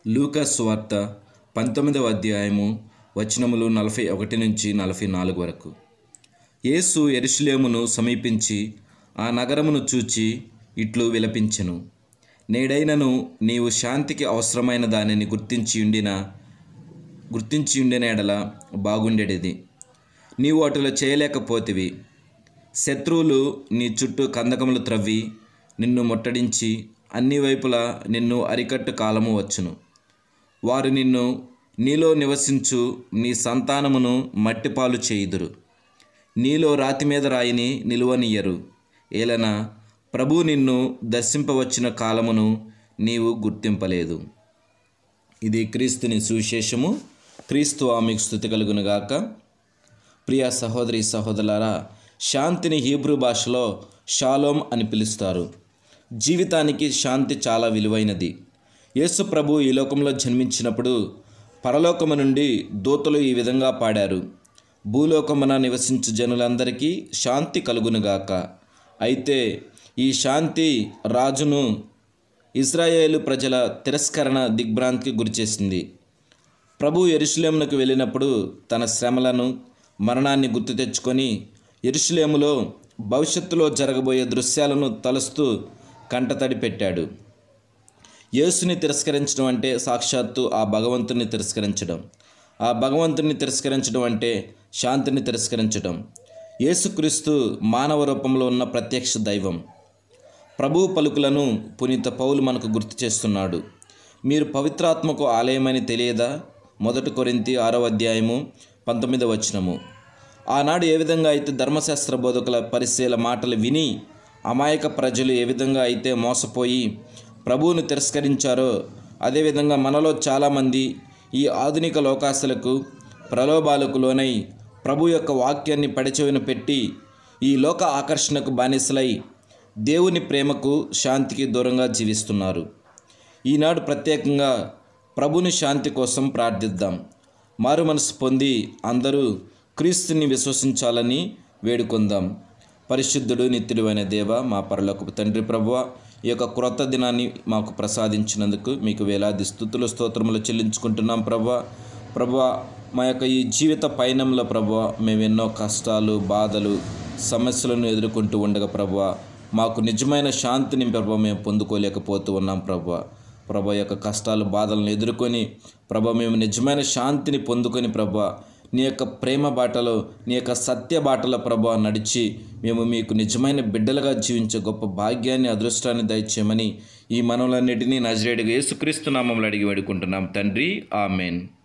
లూకాస్ వార్త పంతొమ్మిదవ అధ్యాయము వచనములు నలభై ఒకటి నుంచి నలభై నాలుగు వరకు యేసు ఎరుషులేమును సమీపించి ఆ నగరమును చూచి ఇట్లు విలపించెను నేడైనను నీవు శాంతికి అవసరమైన దానిని గుర్తించి ఉండిన గుర్తించి ఉండిన ఎడల బాగుండేది నీవు అటులో చేయలేకపోతివి శత్రువులు నీ చుట్టూ కందకములు త్రవ్వి నిన్ను ముట్టడించి అన్ని వైపులా నిన్ను అరికట్టు కాలము వచ్చును వారు నిన్ను నీలో నివసించు నీ సంతానమును మట్టిపాలు చేయుదురు నీలో రాతి మీద రాయిని నిలువనియ్యరు ఏలన ప్రభు నిన్ను దర్శింపవచ్చిన కాలమును నీవు గుర్తింపలేదు ఇది క్రీస్తుని సువిశేషము క్రీస్తు ఆమెకు స్థుతి కలుగునుగాక ప్రియ సహోదరి సహోదరులారా శాంతిని హీబ్రూ భాషలో షాలోమ్ అని పిలుస్తారు జీవితానికి శాంతి చాలా విలువైనది యేసు ప్రభు ఈ లోకంలో జన్మించినప్పుడు పరలోకము నుండి దూతలు ఈ విధంగా పాడారు భూలోకమున నివసించు జనులందరికీ శాంతి కలుగునుగాక అయితే ఈ శాంతి రాజును ఇజ్రాయేలు ప్రజల తిరస్కరణ దిగ్భ్రాంతికి గురిచేసింది ప్రభు ఎరుషులేమునకు వెళ్ళినప్పుడు తన శ్రమలను మరణాన్ని గుర్తు తెచ్చుకొని ఎరుషులేములో భవిష్యత్తులో జరగబోయే దృశ్యాలను తలుస్తూ కంటతడి పెట్టాడు యేసుని తిరస్కరించడం అంటే సాక్షాత్తు ఆ భగవంతుని తిరస్కరించడం ఆ భగవంతుని తిరస్కరించడం అంటే శాంతిని తిరస్కరించడం యేసుక్రీస్తు మానవ రూపంలో ఉన్న ప్రత్యక్ష దైవం ప్రభు పలుకులను పునీత పౌలు మనకు గుర్తు చేస్తున్నాడు మీరు పవిత్రాత్మకు ఆలయమని తెలియదా మొదటి కొరింతి ఆరో అధ్యాయము పంతొమ్మిదవ వచనము ఆనాడు ఏ విధంగా అయితే ధర్మశాస్త్ర బోధకుల పరిశీల మాటలు విని అమాయక ప్రజలు ఏ విధంగా అయితే మోసపోయి ప్రభువును తిరస్కరించారో అదేవిధంగా మనలో చాలామంది ఈ ఆధునిక లోకాశలకు ప్రలోభాలకు లోనై ప్రభు యొక్క వాక్యాన్ని పడిచెవిన పెట్టి ఈ లోక ఆకర్షణకు బానిసలై దేవుని ప్రేమకు శాంతికి దూరంగా జీవిస్తున్నారు ఈనాడు ప్రత్యేకంగా ప్రభుని శాంతి కోసం ప్రార్థిద్దాం మారు మనసు పొంది అందరూ క్రీస్తుని విశ్వసించాలని వేడుకొందాం పరిశుద్ధుడు నిత్యుడు అయిన దేవ మా పరలోకపు తండ్రి ప్రభువ ఈ యొక్క క్రొత్త దినాన్ని మాకు ప్రసాదించినందుకు మీకు వేలాది స్థుతులు స్తోత్రములు చెల్లించుకుంటున్నాం ప్రభా ప్రభా మా యొక్క ఈ జీవిత పయనంలో ప్రభా మేము ఎన్నో కష్టాలు బాధలు సమస్యలను ఎదుర్కొంటూ ఉండగా ప్రభా మాకు నిజమైన శాంతిని ప్రభా మేము పొందుకోలేకపోతూ ఉన్నాం ప్రభా ప్రభా యొక్క కష్టాలు బాధలను ఎదుర్కొని ప్రభా మేము నిజమైన శాంతిని పొందుకొని ప్రభా నీ యొక్క ప్రేమ బాటలో నీ యొక్క సత్య బాటలో ప్రభా నడిచి మేము మీకు నిజమైన బిడ్డలుగా జీవించే గొప్ప భాగ్యాన్ని అదృష్టాన్ని దయచేయమని ఈ మనవులన్నిటినీ నజరేడుగా యేసుక్రీస్తు నామంలో అడిగి వేడుకుంటున్నాం తండ్రి ఆమెన్